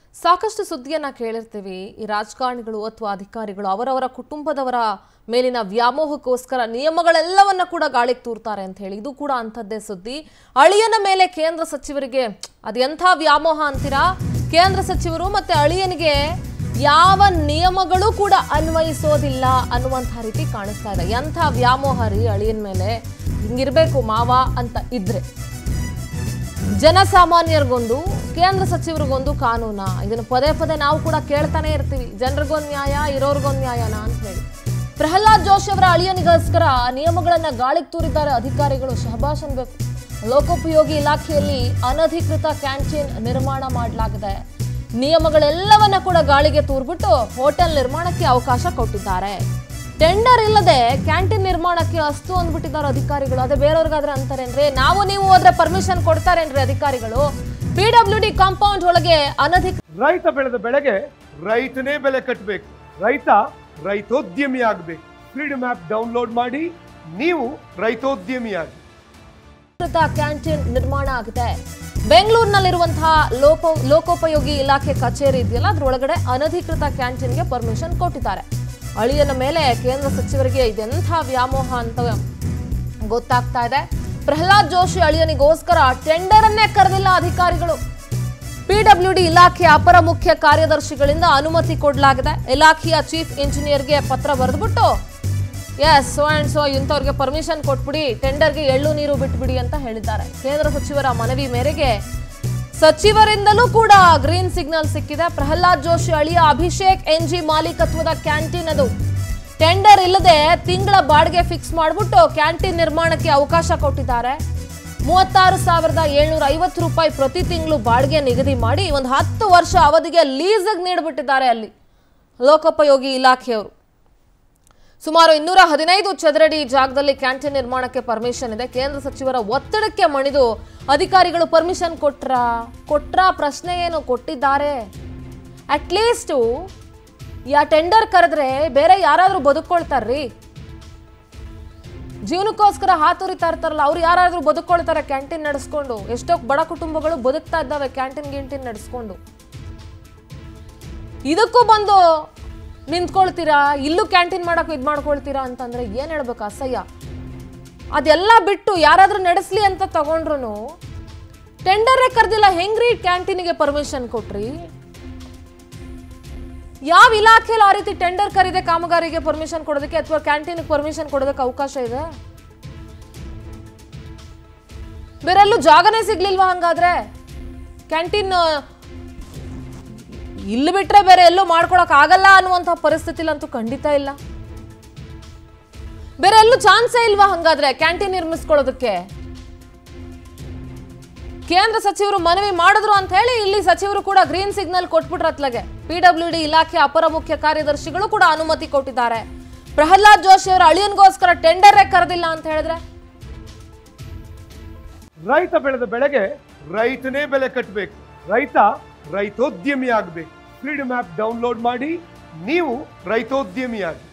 ಸಾಕಷ್ಟು ಸುದ್ದಿಯನ್ನ ಕೇಳಿರ್ತೀವಿ ಈ ರಾಜಕಾರಣಿಗಳು ಅಥವಾ ಅಧಿಕಾರಿಗಳು ಅವರವರ ಕುಟುಂಬದವರ ಮೇಲಿನ ವ್ಯಾಮೋಹಕ್ಕೋಸ್ಕರ ನಿಯಮಗಳೆಲ್ಲವನ್ನ ಕೂಡ ಗಾಳಿಗೆ ತೂರ್ತಾರೆ ಅಂತ ಹೇಳಿ ಇದು ಕೂಡ ಅಂಥದ್ದೇ ಸುದ್ದಿ ಅಳಿಯನ ಮೇಲೆ ಕೇಂದ್ರ ಸಚಿವರಿಗೆ ಅದೆಂಥ ವ್ಯಾಮೋಹ ಅಂತೀರಾ ಕೇಂದ್ರ ಸಚಿವರು ಮತ್ತೆ ಅಳಿಯನಿಗೆ ಯಾವ ನಿಯಮಗಳು ಕೂಡ ಅನ್ವಯಿಸೋದಿಲ್ಲ ಅನ್ನುವಂಥ ರೀತಿ ಕಾಣಿಸ್ತಾ ಇದೆ ಎಂಥ ವ್ಯಾಮೋಹ ರೀ ಅಳಿಯನ ಮೇಲೆ ಹಿಂಗಿರ್ಬೇಕು ಮಾವ ಅಂತ ಇದ್ರೆ ಜನಸಾಮಾನ್ಯರಿಗೊಂದು ಕೇಂದ್ರ ಸಚಿವರಿಗೊಂದು ಕಾನೂನ ಇದನ್ನು ಪದೇ ಪದೇ ನಾವು ಕೂಡ ಕೇಳ್ತಾನೆ ಇರ್ತೀವಿ ಜನರಿಗೊಂದು ನ್ಯಾಯ ಇರೋರ್ಗೊಂದು ನ್ಯಾಯನ ಅಂತ ಹೇಳಿ ಪ್ರಹ್ಲಾದ್ ಜೋಶಿ ಅವರ ಅಳಿಯನಿಗೋಸ್ಕರ ನಿಯಮಗಳನ್ನ ಗಾಳಿಗೆ ತೂರಿದ್ದಾರೆ ಅಧಿಕಾರಿಗಳು ಶಹಬಾಷ್ ಅನ್ಬೇಕು ಲೋಕೋಪಯೋಗಿ ಇಲಾಖೆಯಲ್ಲಿ ಅನಧಿಕೃತ ಕ್ಯಾಂಟೀನ್ ನಿರ್ಮಾಣ ಮಾಡಲಾಗಿದೆ ನಿಯಮಗಳೆಲ್ಲವನ್ನ ಕೂಡ ಗಾಳಿಗೆ ತೂರ್ಬಿಟ್ಟು ಹೋಟೆಲ್ ನಿರ್ಮಾಣಕ್ಕೆ ಅವಕಾಶ ಕೊಟ್ಟಿದ್ದಾರೆ ಟೆಂಡರ್ ಇಲ್ಲದೆ ಕ್ಯಾಂಟೀನ್ ನಿರ್ಮಾಣಕ್ಕೆ ಅಸ್ತು ಅಂದ್ಬಿಟ್ಟಿದ್ದಾರೆ ಅಧಿಕಾರಿಗಳು ಅದೇ ಬೇರೆಯವ್ರಿಗಾದ್ರೆ ಅಂತಾರೇನ್ರಿ ನಾವು ನೀವು ಹೋದ್ರೆ ಪರ್ಮಿಷನ್ ಕೊಡ್ತಾರೇನ್ರಿ ಅಧಿಕಾರಿಗಳು ಪಿ ಡಬ್ಲ್ಯೂ ಡಿ ಕಾಂಪೌಂಡ್ ಒಳಗೆ ಅನಧಿಕೃತ ರೈತ ಬೆಳೆದ ಬೆಳೆಗೆ ರೈತನೇ ಬೆಲೆ ಕಟ್ಟಬೇಕು ರೈತ ರೈತೋದ್ಯಮಿ ಆಗಬೇಕು ಫ್ರೀಡಮ್ ಆ್ಯಪ್ ಡೌನ್ಲೋಡ್ ಮಾಡಿ ನೀವು ರೈತೋದ್ಯಮಿಯಾಗಿ ಕ್ಯಾಂಟೀನ್ ನಿರ್ಮಾಣ ಆಗಿದೆ ಬೆಂಗಳೂರಿನಲ್ಲಿರುವಂತಹ ಲೋಪ ಲೋಕೋಪಯೋಗಿ ಇಲಾಖೆ ಕಚೇರಿ ಇದೆಯಲ್ಲ ಅದ್ರೊಳಗಡೆ ಅನಧಿಕೃತ ಕ್ಯಾಂಟೀನ್ಗೆ ಪರ್ಮಿಷನ್ ಕೊಟ್ಟಿದ್ದಾರೆ ಅಳಿಯನ ಮೇಲೆ ಕೇಂದ್ರ ಸಚಿವರಿಗೆ ಇದೆಂಥ ವ್ಯಾಮೋಹ ಅಂತ ಗೊತ್ತಾಗ್ತಾ ಇದೆ ಪ್ರಹ್ಲಾದ್ ಜೋಶಿ ಅಳಿಯನಿಗೋಸ್ಕರ ಟೆಂಡರ್ ಅನ್ನೇ ಕರೆದಿಲ್ಲ ಅಧಿಕಾರಿಗಳು ಪಿಡಬ್ಲ್ಯೂಡಿ ಇಲಾಖೆ ಅಪರ ಮುಖ್ಯ ಕಾರ್ಯದರ್ಶಿಗಳಿಂದ ಅನುಮತಿ ಕೊಡಲಾಗಿದೆ ಇಲಾಖೆಯ ಚೀಫ್ ಇಂಜಿನಿಯರ್ಗೆ ಪತ್ರ ಬರೆದ್ಬಿಟ್ಟು ಎಸ್ ಸೋ ಅಂಡ್ ಸೋ ಇಂಥವ್ರಿಗೆ ಪರ್ಮಿಷನ್ ಕೊಟ್ಬಿಡಿ ಟೆಂಡರ್ಗೆ ಎಳ್ಳು ನೀರು ಬಿಟ್ಬಿಡಿ ಅಂತ ಹೇಳಿದ್ದಾರೆ ಕೇಂದ್ರ ಸಚಿವರ ಮನವಿ ಮೇರೆಗೆ ಸಚಿವರಿಂದಲೂ ಕೂಡ ಗ್ರೀನ್ ಸಿಗ್ನಲ್ ಸಿಕ್ಕಿದೆ ಪ್ರಹ್ಲಾದ್ ಜೋಶಿ ಅಳಿಯ ಅಭಿಷೇಕ್ ಎನ್ ಜಿ ಮಾಲೀಕತ್ವದ ಕ್ಯಾಂಟೀನ್ ಅದು ಟೆಂಡರ್ ಇಲ್ಲದೆ ತಿಂಗಳ ಬಾಡಿಗೆ ಫಿಕ್ಸ್ ಮಾಡಿಬಿಟ್ಟು ಕ್ಯಾಂಟೀನ್ ನಿರ್ಮಾಣಕ್ಕೆ ಅವಕಾಶ ಕೊಟ್ಟಿದ್ದಾರೆ ಮೂವತ್ತಾರು ಸಾವಿರದ ಏಳ್ನೂರ ಐವತ್ತು ರೂಪಾಯಿ ಪ್ರತಿ ತಿಂಗಳು ಬಾಡಿಗೆ ನಿಗದಿ ಮಾಡಿ ಒಂದು ಹತ್ತು ವರ್ಷ ಅವಧಿಗೆ ಲೀಸಿಗೆ ನೀಡಿಬಿಟ್ಟಿದ್ದಾರೆ ಅಲ್ಲಿ ಲೋಕೋಪಯೋಗಿ ಇಲಾಖೆಯವರು ಸುಮಾರು ಇನ್ನೂರ ಹದಿನೈದು ಚದರಡಿ ಜಾಗದಲ್ಲಿ ಕ್ಯಾಂಟೀನ್ ನಿರ್ಮಾಣಕ್ಕೆ ಪರ್ಮಿಷನ್ ಇದೆ ಕೇಂದ್ರ ಸಚಿವರ ಒತ್ತಡಕ್ಕೆ ಮಣಿದು ಅಧಿಕಾರಿಗಳು ಪರ್ಮಿಷನ್ ಕೊಟ್ರ ಕೊಟ್ರ ಪ್ರಶ್ನೆ ಏನು ಕೊಟ್ಟಿದ್ದಾರೆ ಅಟ್ಲೀಸ್ಟು ಯಾ ಟೆಂಡರ್ ಕರೆದ್ರೆ ಬೇರೆ ಯಾರಾದರೂ ಬದುಕೊಳ್ತಾರ್ರಿ ಜೀವನಕ್ಕೋಸ್ಕರ ಹಾತುರಿತಾ ಇರ್ತಾರಲ್ಲ ಅವ್ರು ಯಾರಾದ್ರೂ ಬದುಕೊಳ್ತಾರೆ ಕ್ಯಾಂಟೀನ್ ನಡೆಸ್ಕೊಂಡು ಎಷ್ಟೋ ಬಡ ಕುಟುಂಬಗಳು ಬದುಕ್ತಾ ಇದ್ದಾವೆ ಕ್ಯಾಂಟೀನ್ ಗಿಂಟೀನ್ ನಡೆಸ್ಕೊಂಡು ಇದಕ್ಕೂ ಬಂದು ನಿಂತ್ಕೊಳ್ತೀರಾ ಇಲ್ಲೂ ಕ್ಯಾಂಟೀನ್ ಮಾಡಕ್ಕೆ ಇದು ಮಾಡ್ಕೊಳ್ತೀರಾ ಅಂತಂದ್ರೆ ಏನ್ ಹೇಳ್ಬೇಕು ಅಸಹ್ಯ ಅದೆಲ್ಲ ಬಿಟ್ಟು ಯಾರಾದ್ರೂ ನಡೆಸ್ಲಿ ಅಂತ ತಗೊಂಡ್ರು ಟೆಂಡರೇ ಕರ್ದಿಲ್ಲ ಹೆಂಗ್ರಿ ಕ್ಯಾಂಟೀನಿಗೆ ಪರ್ಮಿಷನ್ ಕೊಟ್ರಿ ಯಾವ ಇಲಾಖೆಯಲ್ಲಿ ಆ ರೀತಿ ಟೆಂಡರ್ ಕರೀದೆ ಕಾಮಗಾರಿಗೆ ಪರ್ಮಿಷನ್ ಕೊಡೋದಕ್ಕೆ ಅಥವಾ ಕ್ಯಾಂಟೀನ್ಗೆ ಪರ್ಮಿಷನ್ ಕೊಡೋದಕ್ಕೆ ಅವಕಾಶ ಇದೆ ಬೇರೆಲ್ಲೂ ಜಾಗನೇ ಸಿಗ್ಲಿಲ್ವಾ ಹಂಗಾದ್ರೆ ಕ್ಯಾಂಟೀನ್ ಇಲ್ಲಿ ಬಿಟ್ರೆ ಬೇರೆ ಎಲ್ಲೂ ಮಾಡ್ಕೊಳಕ್ ಆಗಲ್ಲ ಅನ್ನುವಂಥ ಪರಿಸ್ಥಿತಿಲಂತೂ ಖಂಡಿತ ಇಲ್ಲ ಬೇರೆ ಎಲ್ಲೂ ಚಾನ್ಸೇ ಇಲ್ವಾ ಹಂಗಾದ್ರೆ ಕ್ಯಾಂಟೀನ್ ನಿರ್ಮಿಸ್ಕೊಳ್ಳೋದಕ್ಕೆ ಕೇಂದ್ರ ಸಚಿವರು ಮನವಿ ಮಾಡಿದ್ರು ಅಂತ ಹೇಳಿ ಇಲ್ಲಿ ಸಚಿವರು ಕೂಡ ಗ್ರೀನ್ ಸಿಗ್ನಲ್ ಕೊಟ್ಬಿಟ್ರ ಅತ್ಲಗೆ ಪಿಡಬ್ಲ್ಯೂ ಡಿ ಇಲಾಖೆ ಅಪರ ಮುಖ್ಯ ಕಾರ್ಯದರ್ಶಿಗಳು ಕೂಡ ಅನುಮತಿ ಕೊಟ್ಟಿದ್ದಾರೆ ಪ್ರಹ್ಲಾದ್ ಜೋಶಿ ಅವರ ಅಳಿಯನ್ಗೋಸ್ಕರ ಟೆಂಡರೇ ಕರೆದಿಲ್ಲ ಅಂತ ಹೇಳಿದ್ರೆ ರೈತ ಬೆಳೆದ ಬೆಳೆಗೆ ರೈತನೇ ಬೆಲೆ ಕಟ್ಟಬೇಕು ರೈತ ರೈತೋದ್ಯಮಿ ಆಗಬೇಕು ಫ್ರೀಡಮ್ ಆ್ಯಪ್ ಡೌನ್ಲೋಡ್ ಮಾಡಿ ನೀವು ರೈತೋದ್ಯಮಿಯಾಗಿ